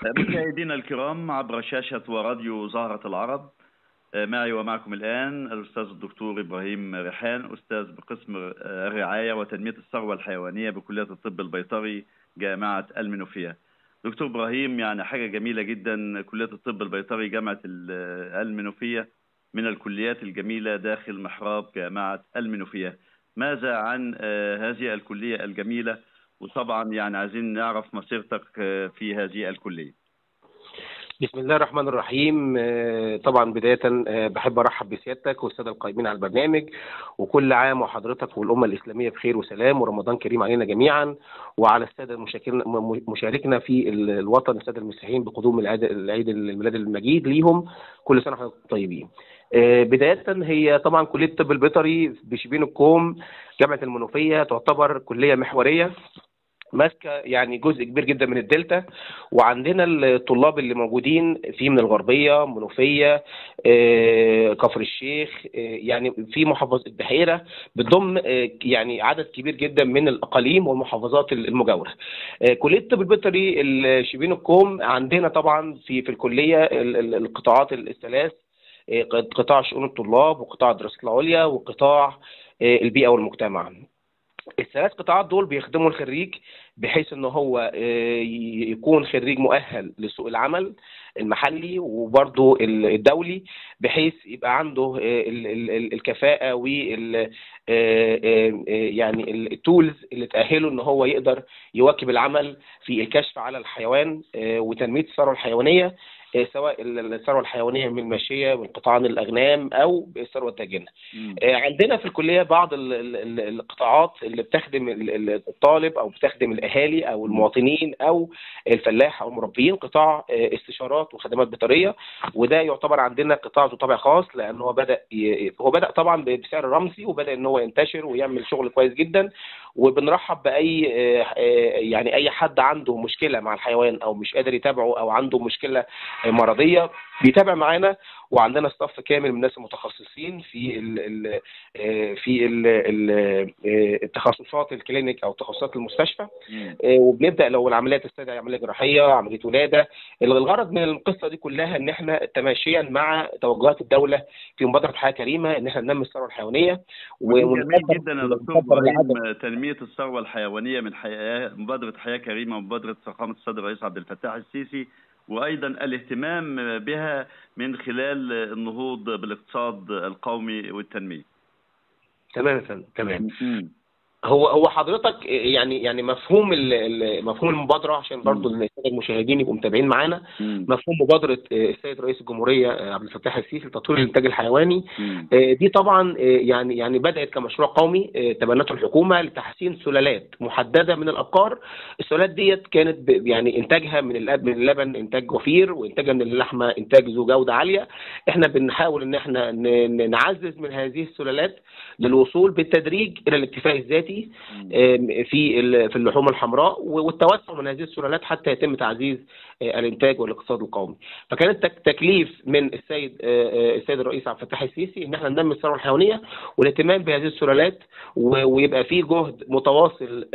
مشاهدينا الكرام عبر شاشة وراديو زهرة العرب معي ومعكم الآن الأستاذ الدكتور إبراهيم ريحان أستاذ بقسم الرعاية وتنمية الثروة الحيوانية بكلية الطب البيطري جامعة المنوفية دكتور إبراهيم يعني حاجة جميلة جدا كلية الطب البيطري جامعة المنوفية من الكليات الجميلة داخل محراب جامعة المنوفية ماذا عن هذه الكلية الجميلة وطبعا يعني عايزين نعرف مسيرتك في هذه الكلية بسم الله الرحمن الرحيم طبعا بداية بحب أرحب بسيادتك والسادة القائمين على البرنامج وكل عام وحضرتك والأمة الإسلامية بخير وسلام ورمضان كريم علينا جميعا وعلى السادة مشاركنا في الوطن السادة المسيحيين بقدوم العيد العيد الميلاد المجيد ليهم كل سنة وحضرتك طيبين بداية هي طبعا كلية الطب البيطري بشبين الكوم جامعة المنوفية تعتبر كلية محورية ماسكه يعني جزء كبير جدا من الدلتا وعندنا الطلاب اللي موجودين في من الغربيه منوفيه كفر الشيخ يعني في محافظه البحيره بتضم يعني عدد كبير جدا من الاقاليم والمحافظات المجاوره. كليه الطب البيطري شبين الكوم عندنا طبعا في في الكليه القطاعات الثلاث قطاع شؤون الطلاب وقطاع الدراسات العليا وقطاع البيئه والمجتمع. الثلاث قطاعات دول بيخدموا الخريج بحيث ان هو يكون خريج مؤهل لسوق العمل المحلي وبرضه الدولي بحيث يبقى عنده الكفاءه وال يعني التولز اللي تاهله ان هو يقدر يواكب العمل في الكشف على الحيوان وتنميه الثروه الحيوانيه سواء الثروه الحيوانيه من الماشيه من قطاعان الاغنام او الثروه الداجنه. عندنا في الكليه بعض القطاعات اللي بتخدم الطالب او بتخدم الاهالي او المواطنين او الفلاح او المربيين قطاع استشارات وخدمات بيطريه وده يعتبر عندنا قطاع ذو طابع خاص لان هو بدا هو بدا طبعا بسعر رمزي وبدا ان هو ينتشر ويعمل شغل كويس جدا وبنرحب باي يعني اي حد عنده مشكله مع الحيوان او مش قادر يتابعه او عنده مشكله مرضيه بيتابع معانا وعندنا ستاف كامل من الناس المتخصصين في ال ال في ال ال التخصصات الكلينيك او تخصصات المستشفى وبنبدا لو العمليه تستدعي عمليه جراحيه عمليه ولاده الغرض من القصه دي كلها ان احنا تماشيا مع توجهات الدوله في مبادره حياه كريمه ان احنا ننمي الثروه الحيوانيه جميل جدا يا دكتور ابراهيم تنميه الثروه الحيوانيه من حياه مبادره حياه كريمه ومبادره فخامه السيد الرئيس عبد الفتاح السيسي وايضا الاهتمام بها من خلال النهوض بالاقتصاد القومي والتنميه. تمام يا فندم تمام. هو هو حضرتك يعني يعني مفهوم مفهوم المبادره عشان برضه الساده المشاهدين يبقوا متابعين معانا مفهوم مبادره السيد رئيس الجمهوريه عبد الفتاح السيسي لتطوير الانتاج الحيواني دي طبعا يعني يعني بدات كمشروع قومي تبنته الحكومه لتحسين سلالات محدده من الابقار السلالات ديت كانت يعني انتاجها من الاب من اللبن انتاج وفير وانتاجها من اللحمه انتاج ذو جوده عاليه احنا بنحاول ان احنا نعزز من هذه السلالات للوصول بالتدريج الى الاكتفاء الذاتي في في اللحوم الحمراء والتوسع من هذه السلالات حتى يتم تعزيز الانتاج والاقتصاد القومي. فكان تكليف من السيد السيد الرئيس عبد الفتاح السيسي ان احنا ننمي الثروه الحيوانيه والاهتمام بهذه السلالات ويبقى في جهد متواصل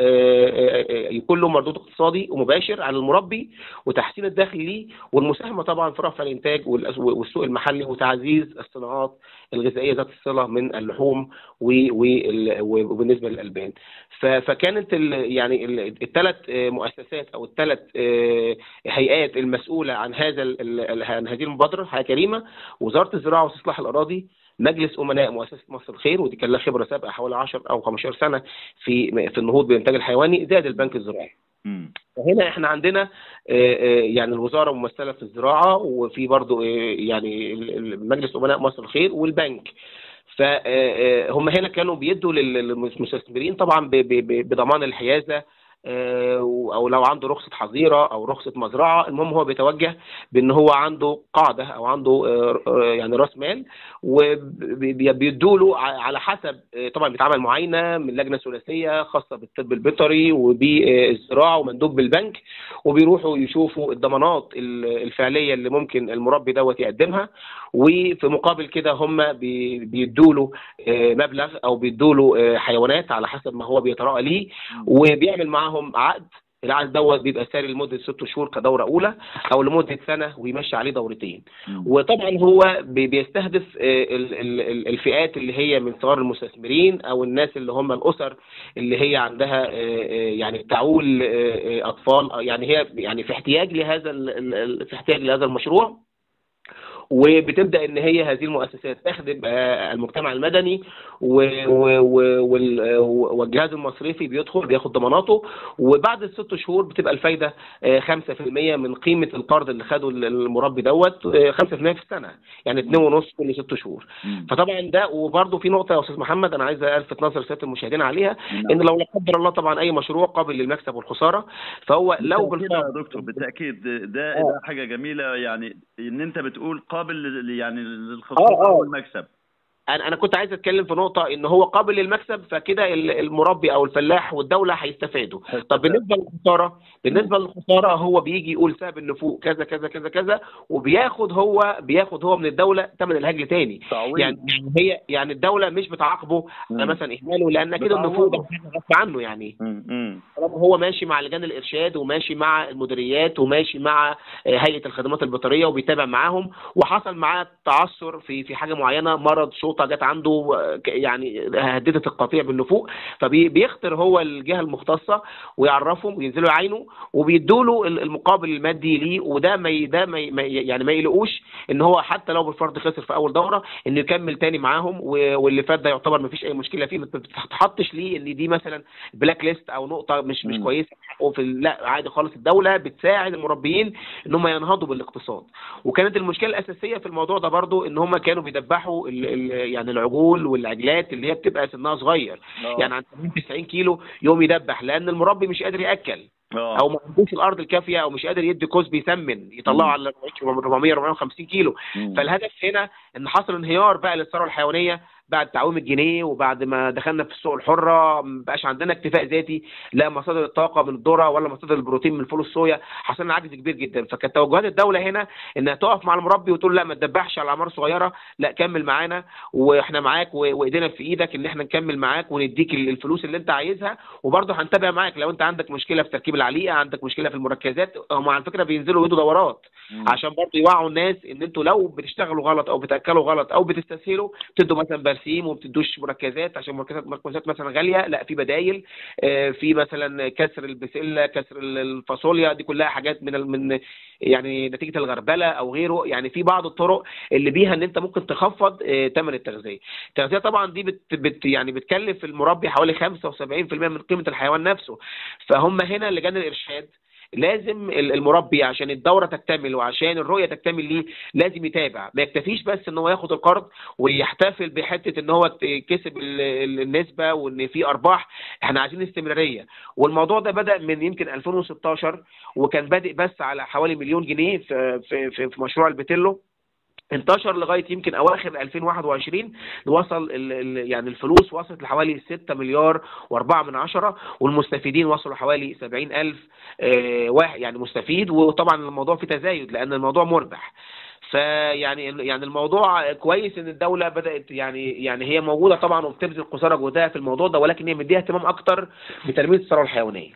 يكون له مردود اقتصادي ومباشر على المربي وتحسين الدخل ليه والمساهمه طبعا في رفع الانتاج والسوق المحلي وتعزيز الصناعات الغذائيه ذات الصله من اللحوم وبالنسبه للالبان. فكانت يعني الثلاث مؤسسات او الثلاث هيئات المسؤوله عن هذا عن هذه المبادره حياه كريمه وزاره الزراعه واستصلاح الاراضي مجلس امناء مؤسسه مصر الخير ودي كان لها خبره سابقه حوالي 10 او 15 سنه في في النهوض بالانتاج الحيواني زائد البنك الزراعي. هنا احنا عندنا يعني الوزاره ممثله في الزراعه وفي برضه يعني مجلس امناء مصر الخير والبنك فهم هنا كانوا بيدوا للمستثمرين طبعا بضمان الحيازه او لو عنده رخصه حظيره او رخصه مزرعه المهم هو بيتوجه بان هو عنده قاعده او عنده يعني راس مال وبيدوا له على حسب طبعا بيتعمل معاينه من لجنه ثلاثيه خاصه بالطب البيطري وبالزراعه ومندوب بالبنك وبيروحوا يشوفوا الضمانات الفعليه اللي ممكن المربي دوت يقدمها وفي مقابل كده هم بيدوا له مبلغ او بيدوا له حيوانات على حسب ما هو بيتراءى ليه وبيعمل معاهم عقد العقد دوت بيبقى ساري لمده ست شهور كدوره اولى او لمده سنه ويمشي عليه دورتين مم. وطبعا هو بي- بيستهدف آه، ال- ال- ال- الفئات اللي هي من صغار المستثمرين او الناس اللي هم الاسر اللي هي عندها آه، آه، يعني تعول آه، آه، اطفال آه، يعني هي يعني في احتياج لهذا ال- ال- ال- في احتياج لهذا المشروع وبتبدا ان هي هذه المؤسسات تخدم آه، المجتمع المدني و- و- و- وال- والجهاز المصرفي بيدخل بياخد ضماناته وبعد الست شهور بتبقى الفايده آه، 5% من قيمه القرض اللي خده المربي دوت آه، 5% في السنه يعني 2.5 كل ست شهور مم. فطبعا ده وبرده في نقطه يا استاذ محمد انا عايز الفت نظر سياده المشاهدين عليها نعم. ان لو لا قدر الله طبعا اي مشروع قابل للمكسب والخساره فهو لو بالتأكيد بالفعل يا دكتور بالتاكيد ده آه. ده حاجه جميله يعني ان انت بتقول قابل لل- يعني للخساره آه، آه. او المكسب انا انا كنت عايز اتكلم في نقطه ان هو قابل للمكسب فكده ال- المربي او الفلاح والدوله هيستفادوا طب بالنسبه للخساره بالنسبه للخساره هو بيجي يقول سبب النفوق كذا كذا كذا كذا وبياخد هو بياخد هو من الدوله ثمن الهجل تاني تعويض. يعني يعني هي يعني الدوله مش بتعاقبه على مم. مثلا اهماله لان كده النفوق ده بتعوضه. حاجة غصب عنه يعني مم. مم. طالما هو ماشي مع لجان الارشاد وماشي مع المديريات وماشي مع آه، هيئه الخدمات البيطريه وبيتابع معاهم وحصل معاه تعثر في في حاجه معينه مرض شوطه جت عنده آه، ك- يعني هددت القطيع بالنفوق فبيختار هو الجهه المختصه ويعرفهم وينزلوا يعاينوا وبيدوا له المقابل المادي ليه وده ما ي- ده ما ي- ما ي- يعني ما يقلقوش ان هو حتى لو بالفرض خسر في اول دوره انه يكمل تاني معاهم و- واللي فات ده يعتبر ما فيش اي مشكله فيه ما تتحطش ليه ان دي مثلا بلاك ليست او نقطه مش مش مم. كويسه وفي ال- لا عادي خالص الدوله بتساعد المربيين ان هم ينهضوا بالاقتصاد وكانت المشكله الاساسيه في الموضوع ده برضو ان هم كانوا بيدبحوا ال ال يعني العجول والعجلات اللي هي بتبقى سنها صغير آه. يعني عند 80 90 كيلو يوم يدبح لان المربي مش قادر ياكل آه. او ما عندوش الارض الكافيه او مش قادر يدي كوز بيسمن يطلعه مم. على 400 450 كيلو مم. فالهدف هنا ان حصل انهيار بقى للثروه الحيوانيه بعد تعويم الجنيه وبعد ما دخلنا في السوق الحره ما بقاش عندنا اكتفاء ذاتي لا مصادر الطاقه من الذره ولا مصادر البروتين من فول الصويا حصلنا عجز كبير جدا فكانت توجهات الدوله هنا انها تقف مع المربي وتقول لا ما تدبحش على اعمار صغيره لا كمل معانا واحنا معاك و- وايدينا في ايدك ان احنا نكمل معاك ونديك ال- الفلوس اللي انت عايزها وبرضه هنتابع معاك لو انت عندك مشكله في تركيب العليقه عندك مشكله في المركزات هم على فكره بينزلوا يدوا دورات مم. عشان برضه يوعوا الناس ان انتوا لو بتشتغلوا غلط او بتاكلوا غلط او بتستسهلوا تدوا مثلا برسيم وما بتدوش مركزات عشان مركزات مركزات مثلا غاليه لا في بدايل آه، في مثلا كسر البسله كسر الفاصوليا دي كلها حاجات من ال- من يعني نتيجه الغربله او غيره يعني في بعض الطرق اللي بيها ان انت ممكن تخفض آه، ثمن التغذيه التغذيه طبعا دي بت بت يعني بتكلف المربي حوالي 75% من قيمه الحيوان نفسه فهم هنا لجان الارشاد لازم ال- المربي عشان الدوره تكتمل وعشان الرؤيه تكتمل ليه لازم يتابع ما يكتفيش بس ان هو ياخد القرض ويحتفل بحته ان هو ت- كسب ال- ال- النسبه وان في ارباح احنا عايزين استمراريه والموضوع ده بدا من يمكن 2016 وكان بادئ بس على حوالي مليون جنيه في في في, في مشروع البتيلو انتشر لغايه يمكن اواخر 2021 وصل ال ال يعني الفلوس وصلت لحوالي 6 مليار و4 من عشرة والمستفيدين وصلوا حوالي 70 الف آه، واحد يعني مستفيد وطبعا الموضوع فيه تزايد لان الموضوع مربح فيعني يعني الموضوع كويس ان الدوله بدات يعني يعني هي موجوده طبعا وبتبذل قصارى جهدها في الموضوع ده ولكن هي مديها اهتمام اكتر بتنميه الثروه الحيوانيه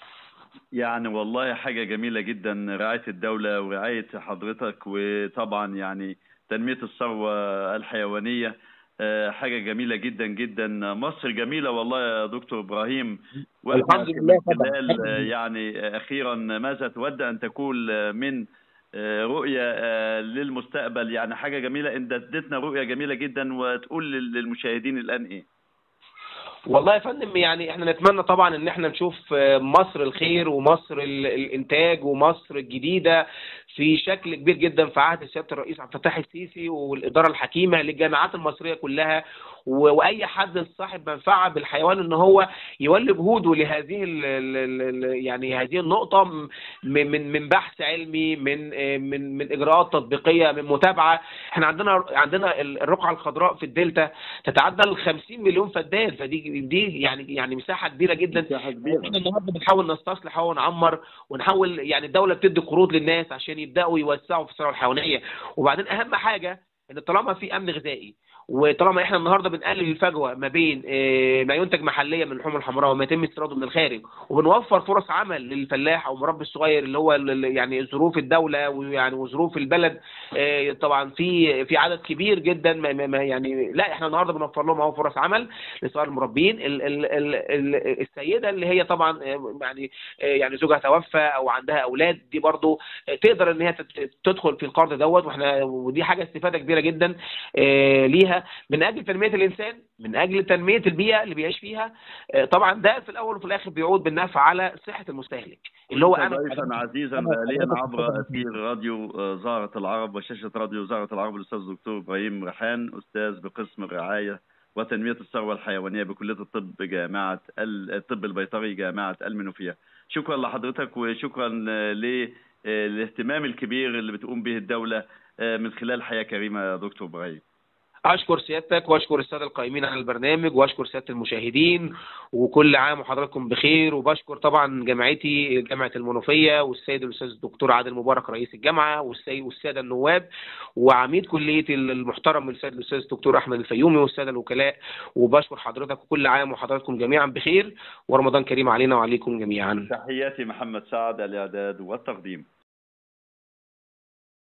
يعني والله حاجة جميلة جدا رعاية الدولة ورعاية حضرتك وطبعا يعني تنمية الثروة الحيوانية آه، حاجة جميلة جدا جدا مصر جميلة والله يا دكتور إبراهيم وإحنا الحمد لله من طبعا. خلال آه، يعني آه، أخيرا ماذا تود أن تقول آه، من آه، رؤية آه، للمستقبل يعني حاجة جميلة أنت اديتنا رؤية جميلة جدا وتقول لل- للمشاهدين الآن إيه والله يا فندم يعني احنا نتمنى طبعا ان احنا نشوف آه، مصر الخير ومصر ال- الانتاج ومصر الجديده في شكل كبير جدا في عهد سياده الرئيس عبد الفتاح السيسي والاداره الحكيمه للجامعات المصريه كلها و- واي حد صاحب منفعه بالحيوان ان هو يولي جهوده لهذه ال ال ال يعني هذه النقطه م- من من بحث علمي من آه، من من اجراءات تطبيقيه من متابعه احنا عندنا عندنا ال- الرقعه الخضراء في الدلتا تتعدى ال 50 مليون فدان فدي دي يعني يعني مساحه كبيره جدا مساحة كبيرة احنا النهارده بنحاول نستصلح ونعمر ونحاول يعني الدوله بتدي قروض للناس عشان يبداوا يوسعوا في الثروه الحيوانيه وبعدين اهم حاجه ان طالما في امن غذائي وطالما احنا النهارده بنقلل الفجوه ما بين آه، ما ينتج محليا من اللحوم الحمراء وما يتم استيراده من الخارج وبنوفر فرص عمل للفلاح او المربي الصغير اللي هو ال- ال- يعني ظروف الدوله ويعني وظروف البلد آه، طبعا في في عدد كبير جدا ما ما- ما يعني لا احنا النهارده بنوفر لهم اهو فرص عمل لصغار المربين ال ال ال ال السيده اللي هي طبعا آه، يعني آه، يعني زوجها توفى او عندها اولاد دي برضو آه، تقدر ان هي تت- تدخل في القرض دوت واحنا ودي حاجه استفاده كبيره جدا آه، ليها من اجل تنميه الانسان من اجل تنميه البيئه اللي بيعيش فيها آه، طبعا ده في الاول وفي الاخر بيعود بالنفع على صحه المستهلك اللي هو انا ضيفا عزيزا غاليا عبر اثير راديو آه، زهرة العرب وشاشة راديو زهرة العرب الاستاذ الدكتور ابراهيم ريحان استاذ بقسم الرعاية وتنمية الثروة الحيوانية بكلية الطب جامعة ال- الطب البيطري جامعة المنوفية شكرا لحضرتك وشكرا آه، للاهتمام الكبير اللي بتقوم به الدولة آه، من خلال حياة كريمة يا دكتور ابراهيم اشكر سيادتك واشكر الساده القائمين على البرنامج واشكر سياده المشاهدين وكل عام وحضراتكم بخير وبشكر طبعا جامعتي جامعه المنوفيه والسيد الاستاذ الدكتور عادل مبارك رئيس الجامعه والسيد والساده النواب وعميد كليه المحترم السيد الاستاذ الدكتور احمد الفيومي والساده الوكلاء وبشكر حضرتك وكل عام وحضراتكم جميعا بخير ورمضان كريم علينا وعليكم جميعا تحياتي محمد سعد الاعداد والتقديم